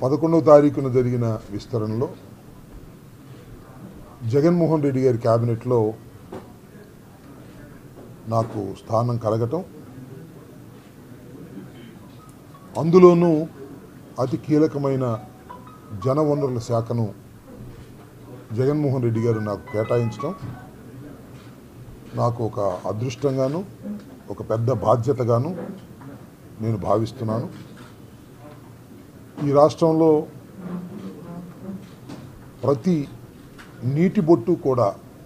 పదకొండవ తారీఖున జరిగిన విస్తరణలో జగన్మోహన్ రెడ్డి గారి క్యాబినెట్లో నాకు స్థానం కలగటం అందులోనూ అతి కీలకమైన జనవనరుల శాఖను జగన్మోహన్ రెడ్డి గారు నాకు కేటాయించడం నాకు ఒక అదృష్టంగాను ఒక పెద్ద బాధ్యతగాను నేను భావిస్తున్నాను ఈ రాష్ట్రంలో ప్రతి నీటి బొట్టు కూడా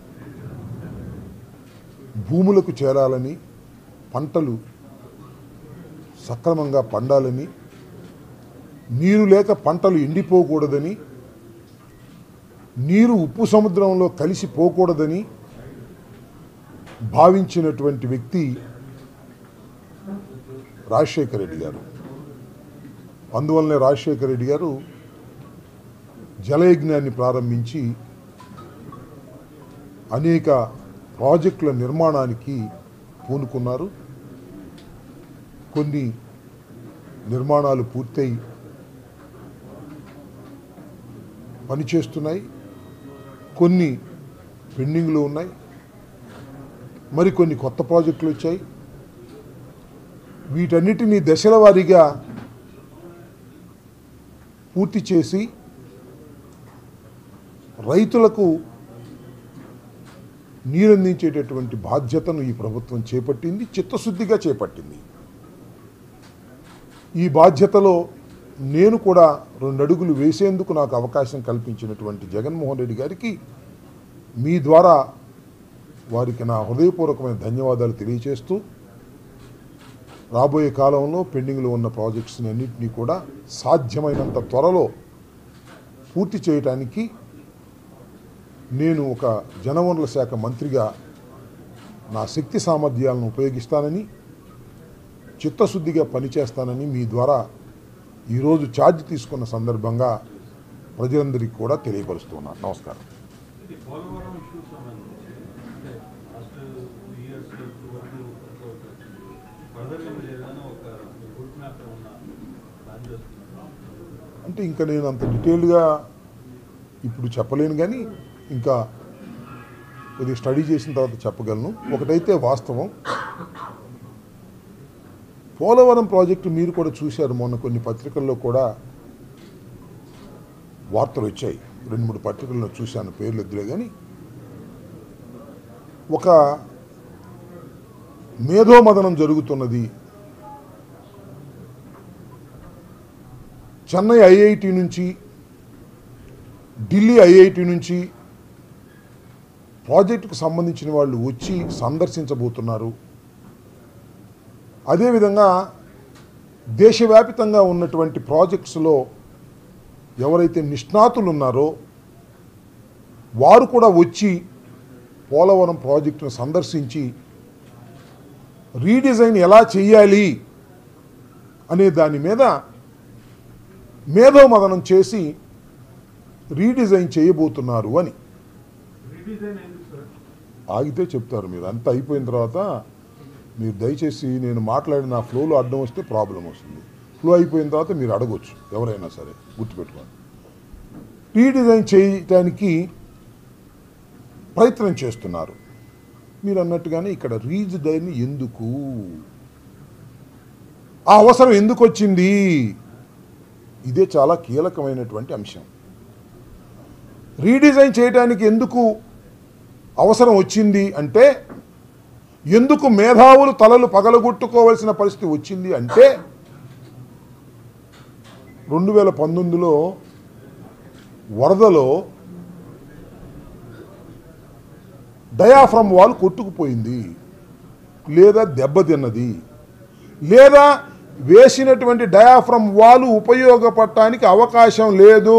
భూములకు చేరాలని పంటలు సక్రమంగా పండాలని నీరు లేక పంటలు ఎండిపోకూడదని నీరు ఉప్పు సముద్రంలో కలిసిపోకూడదని భావించినటువంటి వ్యక్తి రాజశేఖర రెడ్డి గారు అందువల్లనే రాజశేఖర రెడ్డి గారు జలయజ్ఞాన్ని ప్రారంభించి అనేక ప్రాజెక్టుల నిర్మాణానికి పూనుకున్నారు కొన్ని నిర్మాణాలు పూర్తయి పనిచేస్తున్నాయి కొన్ని పెండింగ్లో ఉన్నాయి మరికొన్ని కొత్త ప్రాజెక్టులు వచ్చాయి వీటన్నిటినీ దశల వారీగా పూర్తి చేసి రైతులకు నీరందించేటటువంటి బాధ్యతను ఈ ప్రభుత్వం చేపట్టింది చిత్తశుద్ధిగా చేపట్టింది ఈ బాధ్యతలో నేను కూడా రెండు అడుగులు వేసేందుకు నాకు అవకాశం కల్పించినటువంటి జగన్మోహన్ రెడ్డి గారికి మీ ద్వారా వారికి నా హృదయపూర్వకమైన ధన్యవాదాలు తెలియచేస్తూ రాబోయే కాలంలో పెండింగ్లో ఉన్న ప్రాజెక్ట్స్ని అన్నింటినీ కూడా సాధ్యమైనంత త్వరలో పూర్తి చేయటానికి నేను ఒక జనవనరుల శాఖ మంత్రిగా నా శక్తి సామర్థ్యాలను ఉపయోగిస్తానని చిత్తశుద్ధిగా పనిచేస్తానని మీ ద్వారా ఈరోజు ఛార్జ్ తీసుకున్న సందర్భంగా ప్రజలందరికీ కూడా తెలియపరుస్తున్నాను నమస్కారం ఇది పోలవరం ఇష్యూ సంబంధించి అంటే లాస్ట్ ఇయర్స్ వరకు ఫర్దర్గా మీరు ఏదైనా ఒక రూట్ మ్యాప్ ఏమన్నా ప్లాన్ చేస్తున్నారు అంటే ఇంకా నేను అంత డీటెయిల్డ్గా ఇప్పుడు చెప్పలేను కానీ ఇంకా కొద్దిగా స్టడీ చేసిన తర్వాత చెప్పగలను ఒకటైతే వాస్తవం పోలవరం ప్రాజెక్టు మీరు కూడా చూశారు మొన్న కొన్ని పత్రికల్లో కూడా వార్తలు వచ్చాయి రెండు మూడు పత్రికల్లో చూశాను పేర్లు ఎద్దులే కానీ ఒక మేధోమదనం జరుగుతున్నది చెన్నై ఐఐటి నుంచి ఢిల్లీ ఐఐటి నుంచి ప్రాజెక్టుకు సంబంధించిన వాళ్ళు వచ్చి సందర్శించబోతున్నారు అదేవిధంగా దేశవ్యాపితంగా ఉన్నటువంటి ప్రాజెక్ట్స్లో ఎవరైతే నిష్ణాతులు ఉన్నారో వారు కూడా వచ్చి పోలవరం ప్రాజెక్టును సందర్శించి రీడిజైన్ ఎలా చేయాలి అనే దాని మీద మేధోమదనం చేసి రీడిజైన్ చేయబోతున్నారు అని రీడిజైన్ అయింది సార్ ఆగితే చెప్తారు మీరు అంతా అయిపోయిన తర్వాత మీరు దయచేసి నేను మాట్లాడిన ఫ్లోలో అడ్డం వస్తే ప్రాబ్లం వస్తుంది ఫ్లో అయిపోయిన తర్వాత మీరు అడగొచ్చు ఎవరైనా సరే గుర్తుపెట్టుకోండి రీడిజైన్ చేయటానికి ప్రయత్నం చేస్తున్నారు మీరు అన్నట్టుగానే ఇక్కడ రీడిజైన్ ఎందుకు ఆ అవసరం ఎందుకు వచ్చింది ఇదే చాలా కీలకమైనటువంటి అంశం రీడిజైన్ చేయడానికి ఎందుకు అవసరం వచ్చింది అంటే ఎందుకు మేధావులు తలలు పగలగొట్టుకోవాల్సిన పరిస్థితి వచ్చింది అంటే రెండు వేల పంతొమ్మిదిలో వరదలో డయాఫ్రమ్ వాల్ కొట్టుకుపోయింది లేదా దెబ్బతిన్నది లేదా వేసినటువంటి డయాఫ్రమ్ వాల్ ఉపయోగపడటానికి అవకాశం లేదు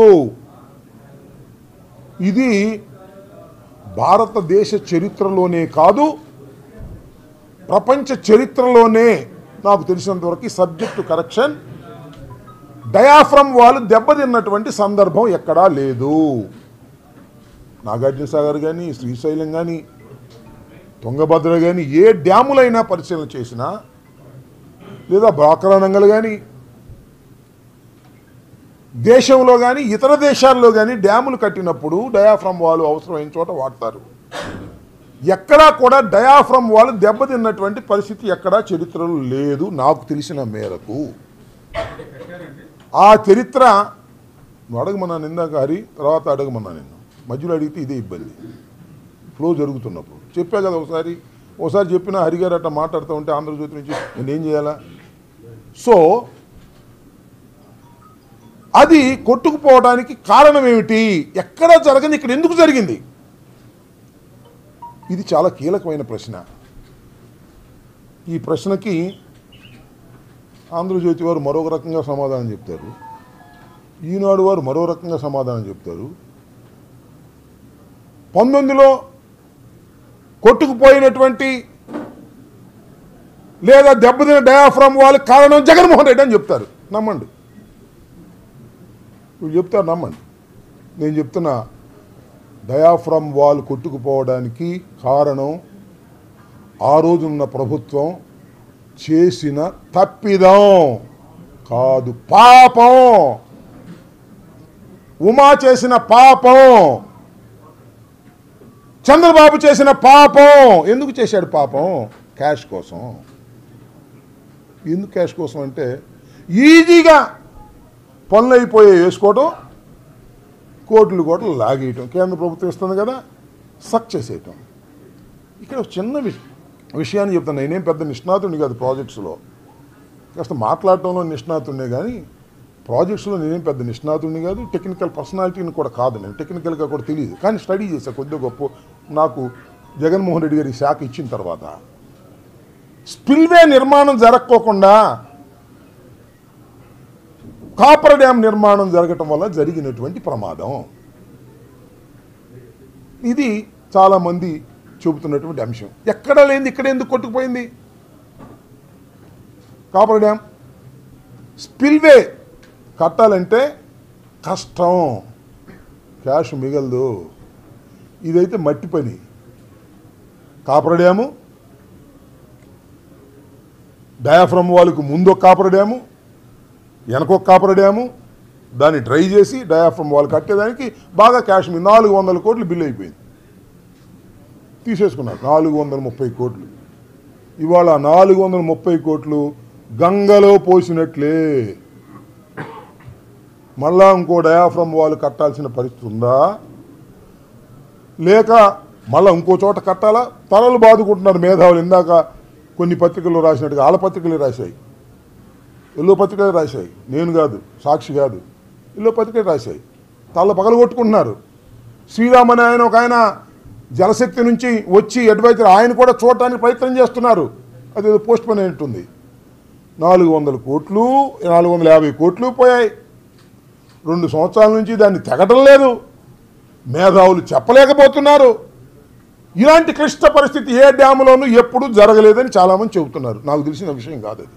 ఇది భారతదేశ చరిత్రలోనే కాదు ప్రపంచ చరిత్రలోనే నాకు తెలిసినంతవరకు సబ్జెక్టు కరెక్షన్ డయాఫ్రమ్ వాళ్ళు దెబ్బతిన్నటువంటి సందర్భం ఎక్కడా లేదు నాగార్జున సాగర్ కానీ శ్రీశైలం కానీ తుంగభద్ర కానీ ఏ డ్యాములైనా పరిశీలన చేసినా లేదా బ్రాకరానంగల్ కానీ దేశంలో కానీ ఇతర దేశాల్లో కానీ డ్యాములు కట్టినప్పుడు డయాఫ్రమ్ వాళ్ళు అవసరమైన చోట వాడతారు ఎక్కడా కూడా డయాఫ్రమ్ వాళ్ళు దెబ్బతిన్నటువంటి పరిస్థితి ఎక్కడా చరిత్రలో లేదు నాకు తెలిసిన మేరకు అంటే కట్టారండి ఆ చరిత్ర నువ్వు అడగమన్నాను ఇందాక హరి తర్వాత అడగమన్నా నేను మధ్యలో అడిగితే ఇదే ఇబ్బంది ఫ్లో జరుగుతున్నప్పుడు చెప్పా కదా ఒకసారి ఒకసారి చెప్పిన హరిగారు అట్లా మాట్లాడుతూ ఉంటే ఆంధ్రజ్యోతి నుంచి నేను ఏం చేయాలా సో అది కొట్టుకుపోవడానికి కారణం ఏమిటి ఎక్కడ జరగని ఇక్కడ ఎందుకు జరిగింది ఇది చాలా కీలకమైన ప్రశ్న ఈ ప్రశ్నకి ఆంధ్రజ్యోతి వారు మరొక రకంగా సమాధానం చెప్తారు ఈనాడు వారు మరో రకంగా సమాధానం చెప్తారు పంతొమ్మిదిలో కొట్టుకుపోయినటువంటి లేదా దెబ్బతిన డయాఫ్రామ్ వాళ్ళకి కారణం జగన్మోహన్ రెడ్డి అని చెప్తారు నమ్మండి వీళ్ళు చెప్తారు నమ్మండి నేను చెప్తున్నా డయాఫ్రామ్ వాల్ కొట్టుకుపోవడానికి కారణం ఆ రోజున్న ప్రభుత్వం చేసిన తప్పిదం కాదు పాపం ఉమా చేసిన పాపం చంద్రబాబు చేసిన పాపం ఎందుకు చేశాడు పాపం క్యాష్ కోసం ఎందుకు క్యాష్ కోసం అంటే ఈజీగా పనులు అయిపోయే వేసుకోవటం కోట్లు కోట్లు లాగేయటం కేంద్ర ప్రభుత్వం ఇస్తుంది కదా సక్ చేసేయటం ఇక్కడ ఒక చిన్న విష విషయాన్ని చెప్తాను నేనేం పెద్ద నిష్ణాతుడిని కాదు ప్రాజెక్ట్స్లో కాస్త మాట్లాడటంలో నిష్ణాతుడినే కానీ ప్రాజెక్ట్స్లో నేనేం పెద్ద నిష్ణాతుడిని కాదు టెక్నికల్ పర్సనాలిటీని కూడా కాదు నేను టెక్నికల్గా కూడా తెలియదు కానీ స్టడీ చేశా కొద్దిగా గొప్ప నాకు జగన్మోహన్ రెడ్డి గారి శాఖ ఇచ్చిన తర్వాత స్పిల్వే నిర్మాణం జరక్కోకుండా కాపర్ డ్యామ్ నిర్మాణం జరగటం వల్ల జరిగినటువంటి ప్రమాదం ఇది చాలామంది చెబుతున్నటువంటి అంశం ఎక్కడ లేనిది ఇక్కడ ఎందుకు కొట్టుకుపోయింది కాపర్ డ్యామ్ స్పిల్వే కట్టాలంటే కష్టం క్యాష్ మిగలదు ఇదైతే మట్టి పని కాపర్ డ్యాము డయాఫ్రమ్ వాళ్ళకు ముందు ఒక కాపర్ డ్యాము వెనకొక కాపర్ డ్యాము దాన్ని డ్రై చేసి డయాఫ్రమ్ వాళ్ళు కట్టేదానికి బాగా క్యాష్ మీ నాలుగు వందల కోట్లు బిల్లు అయిపోయింది తీసేసుకున్నారు నాలుగు వందల ముప్పై కోట్లు ఇవాళ నాలుగు వందల ముప్పై కోట్లు గంగలో పోసినట్లే మళ్ళా ఇంకో డయాఫ్రమ్ వాళ్ళు కట్టాల్సిన పరిస్థితి ఉందా లేక మళ్ళా ఇంకో చోట కట్టాలా తలలు బాదుకుంటున్నారు మేధావులు ఇందాక కొన్ని పత్రికల్లో రాసినట్టుగా ఆల పత్రికలు రాశాయి ఎల్లో పత్రికలు రాశాయి నేను కాదు సాక్షి కాదు ఎల్లో పత్రికలు రాశాయి తల పగలు కొట్టుకుంటున్నారు శ్రీరామ్ అనే ఆయన ఒక ఆయన జలశక్తి నుంచి వచ్చి అడ్వైజర్ ఆయన కూడా చూడటానికి ప్రయత్నం చేస్తున్నారు అది ఏదో పోస్ట్ పోన్ అయినట్టుంది నాలుగు వందల కోట్లు నాలుగు వందల యాభై కోట్లు పోయాయి రెండు సంవత్సరాల నుంచి దాన్ని తెగటం లేదు మేధావులు చెప్పలేకపోతున్నారు ఇలాంటి క్లిష్ట పరిస్థితి ఏ డ్యాములోనూ ఎప్పుడూ జరగలేదని చాలామంది చెబుతున్నారు నాకు తెలిసిన విషయం కాదు అది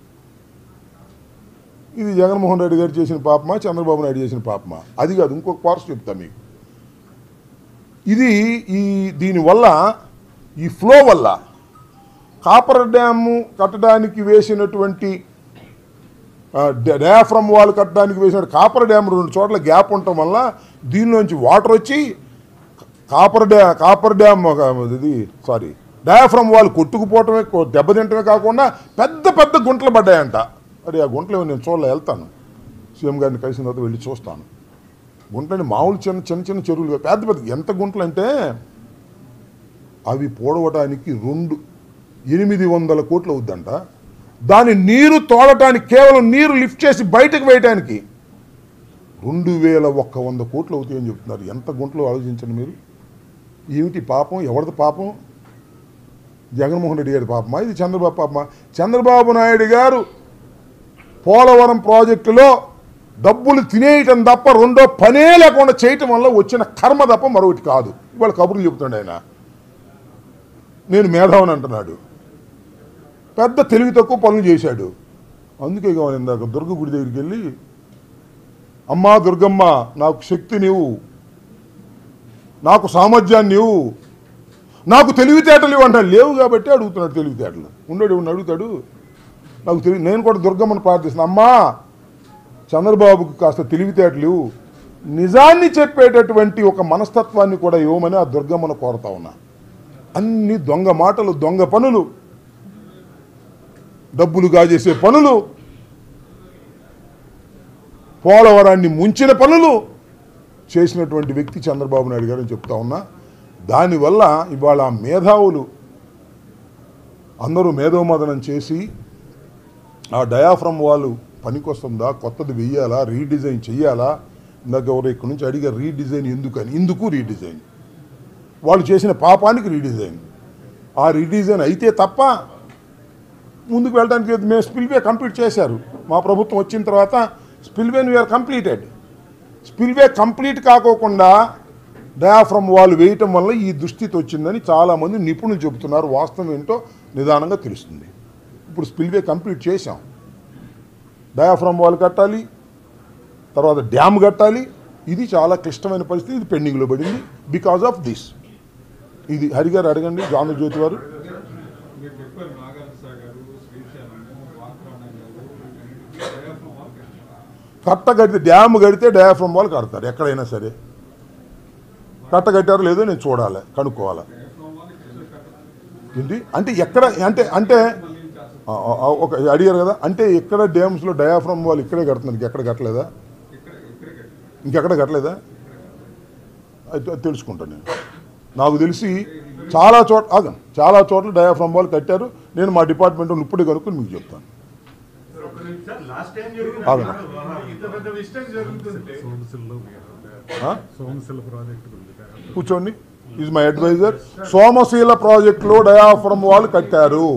ఇది జగన్మోహన్ రెడ్డి గారు చేసిన పాపమా చంద్రబాబు నాయుడు చేసిన పాపమా అది కాదు ఇంకొక పార్స్ చెప్తా మీకు ఇది ఈ దీనివల్ల ఈ ఫ్లో వల్ల కాపర్ డ్యాము కట్టడానికి వేసినటువంటి ఆ, డ- డయాఫ్రమ్ వాల్ కట్టడానికి వేసిన కాపర్ డ్యామ్ రెండు చోట్ల గ్యాప్ ఉండటం వల్ల దీనిలోంచి వాటర్ వచ్చి కాపర్ డ్యా కాపర్ డ్యామ్ ఒక ఇది సారీ డయాఫ్రమ్ వాల్ కొట్టుకుపోవటమే కొ- దెబ్బతింటమే కాకుండా పెద్ద పెద్ద గుంటలు పడ్డాయంట మరి ఆ గుంటలు ఏమో నేను చూడలే వెళ్తాను సీఎం గారిని కలిసిన తర్వాత వెళ్ళి చూస్తాను గుంటలని మామూలు చిన్న చిన్న చిన్న చెరువులు కాదు, పెద్ద పెద్ద ఎంత గుంటలు అంటే అవి పోడవటానికి రెండు ఎనిమిది వందల కోట్లు అవుద్దంట దాని నీరు తోడటానికి కేవలం నీరు లిఫ్ట్ చేసి బయటకు వేయటానికి రెండు వేల ఒక్క వంద కోట్లు అవుతాయని చెప్తున్నారు ఎంత గుంటలు ఆలోచించండి మీరు ఏమిటి పాపం ఎవరిది పాపం జగన్మోహన్ రెడ్డి గారి పాపమా ఇది చంద్రబాబు పాపమా చంద్రబాబు నాయుడు గారు పోలవరం ప్రాజెక్టులో డబ్బులు తినేయటం తప్ప రెండో పనే లేకుండా చేయటం వల్ల వచ్చిన కర్మ తప్ప మరొకటి కాదు ఇవాళ కబుర్లు చెబుతున్నాడు ఆయన నేను మేధావని అంటున్నాడు పెద్ద తెలివి తక్కువ పనులు చేశాడు అందుకే కావాలి ఇందాక దుర్గ గుడి దగ్గరికి వెళ్ళి అమ్మా దుర్గమ్మ నాకు శక్తి నీవు నాకు సామర్థ్యాన్ని నీవు నాకు తెలివితేటలు ఇవ్వు అంటాడు లేవు కాబట్టి అడుగుతున్నాడు తెలివితేటలు ఉండడు ఎవరిని అడుగుతాడు నాకు తెలివి నేను కూడా దుర్గమ్మను ప్రార్థిస్తున్నాను అమ్మా చంద్రబాబుకు కాస్త తెలివితేటలు నిజాన్ని చెప్పేటటువంటి ఒక మనస్తత్వాన్ని కూడా ఇవ్వమని ఆ దుర్గమ్మను కోరుతా ఉన్నా అన్ని దొంగ మాటలు దొంగ పనులు డబ్బులు గాజేసే పనులు పోలవరాన్ని ముంచిన పనులు చేసినటువంటి వ్యక్తి చంద్రబాబు నాయుడు గారు అని చెప్తా ఉన్నా దానివల్ల ఇవాళ మేధావులు అందరూ మేధోమదనం చేసి ఆ డయాఫ్రమ్ వాళ్ళు పనికొస్తుందా కొత్తది వెయ్యాలా రీడిజైన్ చెయ్యాలా ఇందాక ఎవరు ఇక్కడి నుంచి అడిగారు రీడిజైన్ ఎందుకని ఇందుకు రీడిజైన్ వాళ్ళు చేసిన పాపానికి రీడిజైన్ ఆ రీడిజైన్ అయితే తప్ప ముందుకు వెళ్ళడానికి లేదు. మేము స్పిల్వే కంప్లీట్ చేశారు మా ప్రభుత్వం వచ్చిన తర్వాత స్పిల్వేని వీఆర్ కంప్లీటెడ్ స్పిల్వే కంప్లీట్ కాకోకుండా డయాఫ్రమ్ వాళ్ళు వేయటం వల్ల ఈ దుస్థితి వచ్చిందని చాలామంది నిపుణులు చెబుతున్నారు వాస్తవం ఏంటో నిదానంగా తెలుస్తుంది ఇప్పుడు స్పిల్వే కంప్లీట్ చేశాం డయాఫ్రమ్ వాల్ కట్టాలి తర్వాత డ్యామ్ కట్టాలి ఇది చాలా క్లిష్టమైన పరిస్థితి ఇది పెండింగ్లో పడింది బికాజ్ ఆఫ్ దిస్ ఇది హరిగారు అడగండి ఆంధ్రజ్యోతి వారు మీరు చెప్పారు నాగార్జున సాగర్ శ్రీశైలం వాతావరణం గారు వీటన్నిటికీ డయాఫ్రమ్ వాల్ కట్టారు. కట్ట కడితే డ్యామ్ కడితే డయాఫ్రమ్ వాళ్ళు కడతారు ఎక్కడైనా సరే కట్ట కట్టారో లేదో నేను చూడాలి కనుక్కోవాలి డయాఫ్రమ్ వాల్ ఇక్కడ ఎందుకు కట్టారు? ఏంటి అంటే ఎక్కడ అంటే అంటే మళ్ళీ ఏం చేస్తారు? ఆ, ఆ, ఒక అడిగారు కదా అంటే ఎక్కడ డ్యామ్స్లో డయాఫ్రమ్ వాళ్ళు ఇక్కడే కడుతున్నారు ఎక్కడ కట్టలేదా ఇక్కడ ఇక్కడే కట్టారు. ఇంకెక్కడ కట్టలేదా అయితే తెలుసుకుంటాను నేను నాకు తెలిసి చాలా చోట్ల ఆగండి చాలా చోట్ల డయాఫ్రమ్ వాళ్ళు కట్టారు నేను మా డిపార్ట్మెంట్ ఇప్పుడే కనుక్కొని మీకు చెప్తాను సార్ లాస్ట్ టైం జరిగిన అవును. ఇంత పెద్ద మిస్టేక్ జరుగుతుంటే సోమశిల్లో ఆ? సోమశిల ప్రాజెక్ట్ ఉంది కదా. కూర్చోండి ఈజ్ మై అడ్వైజర్ సోమశీల ప్రాజెక్టులో డయాఫ్రమ్ వాళ్ళు కట్టారు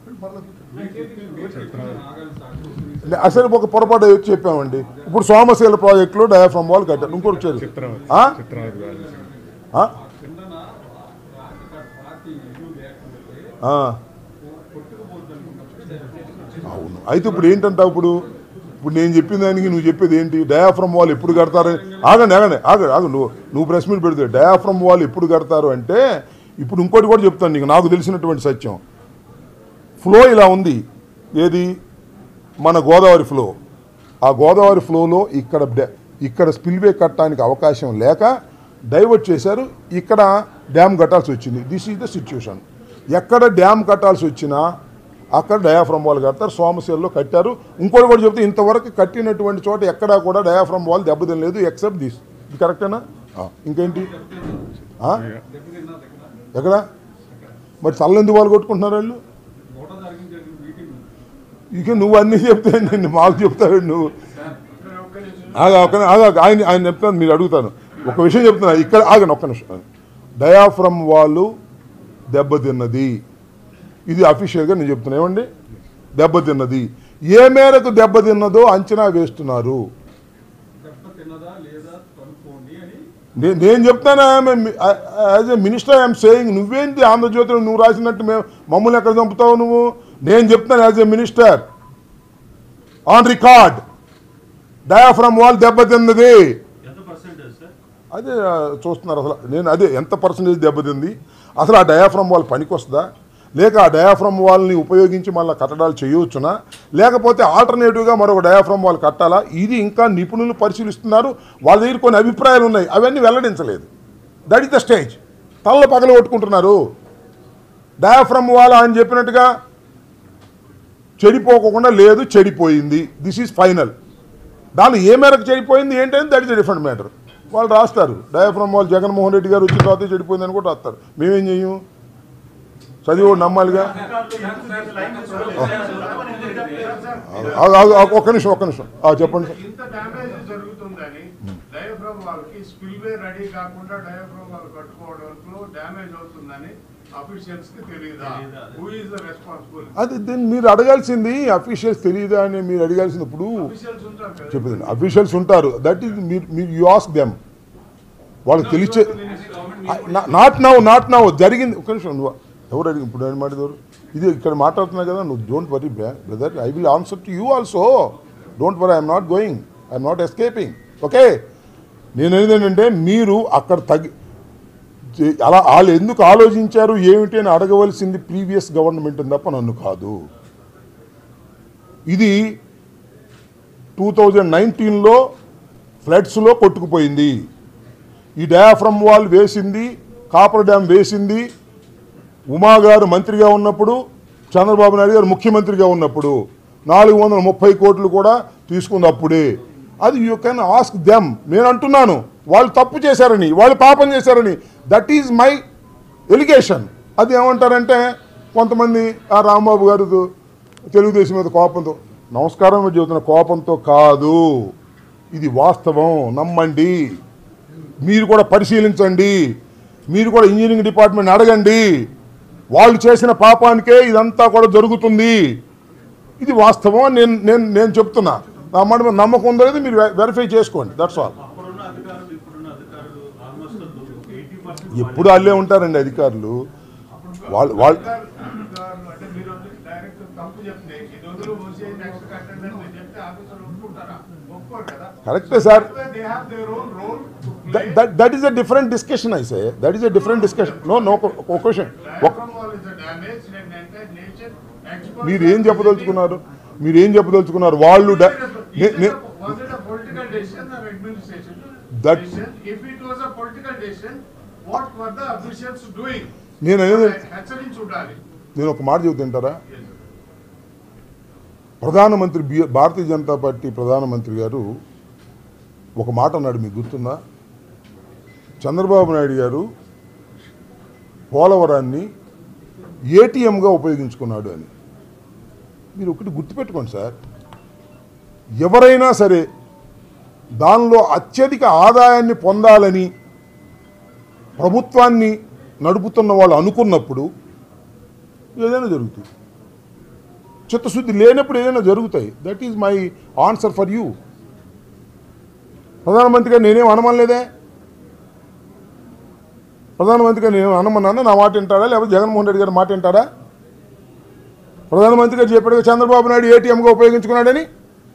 నాగార్జున సాగర్ లే- అసలు ఒక పొరపాటు వచ్చి చెప్పామండి ఇప్పుడు సోమశీల ప్రాజెక్టులో డయాఫ్రమ్ వాళ్ళు కట్టారు ఇంకోటి వచ్చేది చిత్రావతి ఆ? చిత్రావతి బ్యాలెన్స్ ఆ? కిందన పార్టీ ఇల్లు లేకపోతే ఆ. కొట్టుకుపోద్ది అనుకున్నప్పుడు అవును అయితే ఇప్పుడు ఏంటంటావు ఇప్పుడు ఇప్పుడు నేను చెప్పిన దానికి నువ్వు చెప్పేది ఏంటి డయాఫ్రమ్ వాళ్ళు ఎప్పుడు కడతారు ఆగండి ఆగండి ఆగండి ఆగు నువ్వు నువ్వు ప్రెస్ మీట్ పెడితే డయాఫ్రమ్ వాళ్ళు ఎప్పుడు కడతారు అంటే ఇప్పుడు ఇంకోటి కూడా చెప్తాను నీకు నాకు తెలిసినటువంటి సత్యం ఫ్లో ఇలా ఉంది ఏది మన గోదావరి ఫ్లో ఆ గోదావరి ఫ్లోలో ఇక్కడ డ్యా- ఇక్కడ స్పిల్వే కట్టడానికి అవకాశం లేక డైవర్ట్ చేశారు ఇక్కడ డ్యామ్ కట్టాల్సి వచ్చింది దిస్ ఈజ్ ద సిచ్యువేషన్ ఎక్కడ డ్యామ్ కట్టాల్సి వచ్చినా అక్కడ డయాఫ్రమ్ వాల్ కడతారు సోమశీలలో కట్టారు ఇంకోటి కూడా చెప్తే ఇంతవరకు కట్టినటువంటి చోట ఎక్కడా కూడా డయాఫ్రమ్ వాల్ దెబ్బతినలేదు ఎక్సెప్ట్ దిస్ ఇది కరెక్టేనా ఆ, ఇంకేంటి ఆ? దెబ్బతిన్నా దగ్గర ఎక్కడ మరి చల్లెందుకు వాళ్ళు కొట్టుకుంటున్నారు వాళ్ళు నూట తారీఖు జరిగిన మీటింగ్ ఇక నువ్వు అన్నీ చెప్తే నేను మాకు చెప్తావు నువ్వు ఒక్క నిమిషం ఆగా ఒక ఆగా ఆయన ఆయన చెప్తాను మీరు అడుగుతాను ఒక విషయం చెప్తున్నా ఇక్కడ ఆగండి ఒక్క నిమిషం డయాఫ్రమ్ వాళ్ళు దెబ్బతిన్నది ఇది అఫీషియల్గా నేను చెప్తున్నా ఏమండి దెబ్బతిన్నది ఏ మేరకు దెబ్బతిన్నదో అంచనా వేస్తున్నారు దెబ్బ తిన్నదా లేదా కనుక్కోండి అని నే- నేను చెప్తాను as a minister I'm saying నువ్వేంటి ఆంధ్రజ్యోతిలో నువ్వు రాసినట్టు మేము మమ్మల్ని ఎక్కడ చంపుతావు నువ్వు నేను చెప్తాను as a minister on record diaphragm wall దెబ్బతిన్నది ఎంత పర్సెంటేజ్ సార్ అదే ఆ, చూస్తున్నారు అసలు నేను అదే ఎంత పర్సంటేజ్ దెబ్బతింది అసలు ఆ డయాఫ్రమ్ వాల్ పనికొస్తుందా లేక ఆ డయాఫ్రమ్ వాల్ని ఉపయోగించి మళ్ళీ కట్టడాలు చేయవచ్చునా లేకపోతే ఆల్టర్నేటివ్గా మరొక డయాఫ్రమ్ వాల్ కట్టాలా ఇది ఇంకా నిపుణులు పరిశీలిస్తున్నారు వాళ్ళ దగ్గర కొన్ని అభిప్రాయాలు ఉన్నాయి అవన్నీ వెల్లడించలేదు దట్ ఇస్ ద స్టేజ్ తల్ల పగలు కొట్టుకుంటున్నారు డయాఫ్రమ్ వాల్ అని చెప్పినట్టుగా చెడిపోకుండా లేదు చెడిపోయింది దిస్ ఈజ్ ఫైనల్ దానిలో ఏ మేరకు చెడిపోయింది ఏంటంటే దట్ ఇస్ డిఫరెంట్ మ్యాటర్ వాళ్ళు రాస్తారు డయాఫ్రమ్ వాళ్ళు జగన్మోహన్ రెడ్డి గారు వచ్చిన తర్వాత చెడిపోయింది అని కూడా రాస్తారు మేమేం చెయ్యం చదివి కూడా నమ్మాలిగా ఆగు, ఆగు, ఆగు, ఒక్క నిమిషం ఒక్క నిమిషం ఆ, చెప్పండి సార్ ఇంత డ్యామేజ్ జరుగుతుందని డయాఫ్రామ్ వాళ్ళకి స్పిల్వే రెడీ కాకుండా డయాఫ్రామ్ వాళ్ళు కట్టుకోవడంలో డ్యామేజ్ అవుతుందని అఫీషియల్స్ కి తెలియదా హూ ఇస్ ద రెస్పాన్సిబుల్ అది దీన్ని మీరు అడగాల్సింది అఫీషియల్స్ తెలియదా అని మీరు అడగాల్సింది ఇప్పుడు అఫీషియల్స్ ఉంటారు కదా చెప్పింది అఫీషియల్స్ ఉంటారు దట్ ఈస్ మీరు మీరు యు ఆస్ దెమ్ వాళ్ళకి తెలిసే నాట్ నౌ నాట్ నౌ జరిగింది ఒక నిమిషం నువ్వు ఎవరు అడిగి ఇప్పుడు ఆయన మాట్లాడేవారు ఇది ఇక్కడ మాట్లాడుతున్నా కదా నువ్వు don't worry brother I will answer to you also don't worry I'm not going I'm not escaping okay నేను ఏంటంటే మీరు అక్కడ తగ్గి చే- అలా వాళ్ళు ఎందుకు ఆలోచించారు ఏమిటి అని అడగవలసింది ప్రీవియస్ గవర్నమెంట్ తప్ప నన్ను కాదు ఇది టూ థౌజండ్ నైన్టీన్లో ఫ్లడ్స్లో కొట్టుకుపోయింది ఈ డయాఫ్రమ్ వాల్ వేసింది కాపర్ డ్యామ్ వేసింది ఉమా గారు మంత్రిగా ఉన్నప్పుడు చంద్రబాబు నాయుడు గారు ముఖ్యమంత్రిగా ఉన్నప్పుడు నాలుగు వందల ముప్పై కోట్లు కూడా తీసుకుంది అప్పుడే అది యూ కెన్ ఆస్క్ దెమ్ నేను అంటున్నాను వాళ్ళు తప్పు చేశారని వాళ్ళు పాపం చేశారని దట్ ఈజ్ మై ఎలిగేషన్ అది ఏమంటారంటే కొంతమంది ఆ రాంబాబు గారు తెలుగుదేశం మీద కోపంతో నమస్కారం మీరు చెబుతున్న కోపంతో కాదు ఇది వాస్తవం నమ్మండి మీరు కూడా పరిశీలించండి మీరు కూడా ఇంజనీరింగ్ డిపార్ట్మెంట్ అడగండి వాళ్ళు చేసిన పాపానికే ఇదంతా కూడా జరుగుతుంది ఇది వాస్తవం అని నేను నేను నేను చెప్తున్నా నా మాట మీద నమ్మకం ఉందో లేదో మీరు వెరిఫై చేసుకోండి దట్స్ ఆల్ అప్పుడున్న అధికారులు ఇప్పుడున్న అధికారులు ఆల్మోస్ట్ ఎయిటీ పర్సెంట్ ఎప్పుడు వాళ్ళే ఉంటారండి అధికారులు వాళ్ళు వాళ్ళు అధికారులు అంటే మీరు డైరెక్ట్ తప్పు చెప్తే ఇది వదిలి మూసి నెక్స్ట్ కట్టండి అని మీరు చెప్తే ఆఫీసర్లు ఒప్పుకుంటారా ఒప్పుకోరు కదా కరెక్టే sir they have their own role that is a different discussion అయితే that is a different discussion no no question మీరు ఏం చెప్పదలుచుకున్నారు మీరు ఏం చెప్పదలుచుకున్నారు వాళ్ళు డ- నే- నే- political decision or administration That- if it was a political decision what were the officials doing నేను అనేది హెచ్చరించి ఉండాలి నేను ఒక మాట చెబుతుంటారా ప్రధానమంత్రి బి భారతీయ జనతా పార్టీ ప్రధానమంత్రి గారు ఒక మాట అన్నాడు మీకు గుర్తుందా చంద్రబాబు నాయుడు గారు పోలవరాన్ని ఏటీఎంగా ఉపయోగించుకున్నాడు అని మీరు ఒకటి గుర్తుపెట్టుకోండి సార్ ఎవరైనా సరే దానిలో అత్యధిక ఆదాయాన్ని పొందాలని ప్రభుత్వాన్ని నడుపుతున్న వాళ్ళు అనుకున్నప్పుడు ఏదైనా జరుగుతుంది చిత్తశుద్ధి లేనప్పుడు ఏదైనా జరుగుతాయి that is my answer for you ప్రధానమంత్రిగా నేనేం అనమనలేదే ప్రధానమంత్రిగా నేను అనమన్నాను నా మాట వింటాడా లేకపోతే జగన్మోహన్ రెడ్డి గారి మాట వింటాడా ప్రధానమంత్రి గారు చెప్పాడుగా చంద్రబాబు నాయుడు ఏటీఎంగా ఉపయోగించుకున్నాడని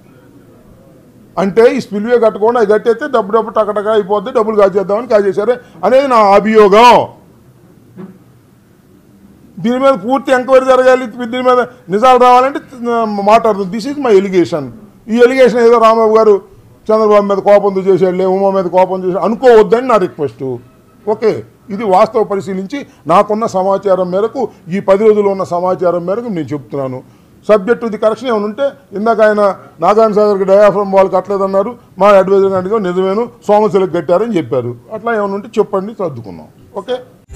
అంటే ఈ స్పిల్వే కట్టకుండా అది కట్టేస్తే డబ్బు డబ్బు టకటక అయిపోద్ది డబ్బులు కాజేద్దామని కాజేశారు అనేది నా అభియోగం దీని మీద పూర్తి ఎంక్వైరీ జరగాలి దీని మీద నిజాలు రావాలంటే మాట్లాడుతుంది దిస్ ఈజ్ మై ఎలిగేషన్ ఈ ఎలిగేషన్ ఏదో రాంబాబు గారు చంద్రబాబు మీద కోపంతో చేశాడులే ఉమా మీద కోపం చేశాడు అనుకోవద్దని నా రిక్వెస్ట్ ఓకే ఇది వాస్తవ పరిశీలించి నాకున్న సమాచారం మేరకు ఈ పది రోజులు ఉన్న సమాచారం మేరకు నేను చెప్తున్నాను సబ్జెక్ట్ ఇది కరెక్షన్ ఏమైనా ఉంటే ఇందాక ఆయన నాగార్జున సాగర్కి డయాఫ్రమ్ వాళ్ళు కట్టలేదన్నారు మా అడ్వైజర్ గారికి నిజమేను సోమశిలకు కట్టారని చెప్పారు అట్లా ఏమైనా ఉంటే చెప్పండి సర్దుకున్నాం ఓకే